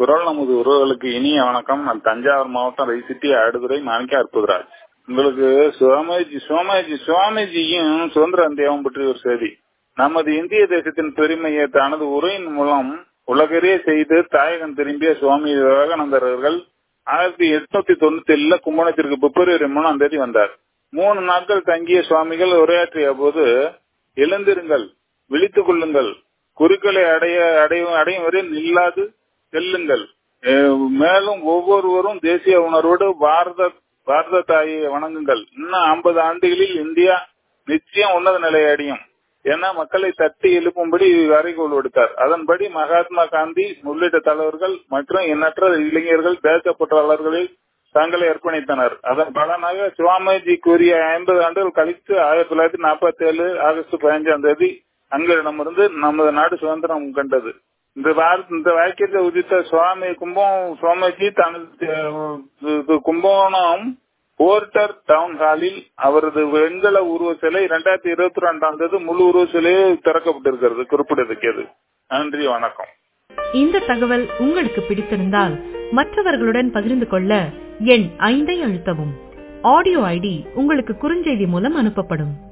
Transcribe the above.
குரல் நமது உறவுகளுக்கு இனிய வணக்கம் நான் தஞ்சாவூர் மாவட்டம் ரைசிட்டி ஆடுதுறை மாணிக்க அற்புதராஜ் உங்களுக்கு சுவாமிஜி சுவாமிஜி சுவாமிஜியும் சுதந்திர தேவம் பற்றி ஒரு செய்தி நமது இந்திய தேசத்தின் பெருமையை தனது உரையின் மூலம் உலகறிய செய்து தாயகம் திரும்பிய சுவாமி விவேகானந்தர் அவர்கள் ஆயிரத்தி எட்நூத்தி தொண்ணூத்தி ஏழுல கும்பகோணத்திற்கு பிப்ரவரி மூணாம் தேதி வந்தார் மூணு நாட்கள் தங்கிய சுவாமிகள் உரையாற்றிய போது எழுந்திருங்கள் விழித்துக் கொள்ளுங்கள் குருக்களை அடைய அடையும் அடையும் வரை நில்லாது செல்லுங்கள் மேலும் ஒவ்வொருவரும் தேசிய உணர்வோடு பாரத பாரத தாயை வணங்குங்கள் இன்னும் ஐம்பது ஆண்டுகளில் இந்தியா நிச்சயம் உன்னத நிலையை அடையும் என மக்களை தட்டி எழுப்பும்படி அறைகோள் விடுத்தார் அதன்படி மகாத்மா காந்தி உள்ளிட்ட தலைவர்கள் மற்றும் எண்ணற்ற இளைஞர்கள் தேசப்பற்றாளர்களில் தங்களை அர்ப்பணித்தனர் அதன் பலனாக சுவாமிஜி கூறிய ஐம்பது ஆண்டுகள் கழித்து ஆயிரத்தி தொள்ளாயிரத்தி நாற்பத்தி ஏழு ஆகஸ்ட் பதினஞ்சாம் தேதி அங்கிடமிருந்து நமது நாடு சுதந்திரம் கண்டது இந்த இந்த வாக்கியத்தை உதித்த சுவாமி கும்பம் சுவாமிஜி தனது கும்பகோணம் போர்ட்டர் டவுன் ஹாலில் அவரது வெண்கல உருவ சிலை இரண்டாயிரத்தி இருபத்தி ரெண்டாம் தேதி முழு உருவ சிலையே திறக்கப்பட்டிருக்கிறது குறிப்பிடத்தக்கது நன்றி வணக்கம் இந்த தகவல் உங்களுக்கு பிடித்திருந்தால் மற்றவர்களுடன் பகிர்ந்து கொள்ள எண் ஐந்தை அழுத்தவும் ஆடியோ ஐடி உங்களுக்கு குறுஞ்செய்தி மூலம் அனுப்பப்படும்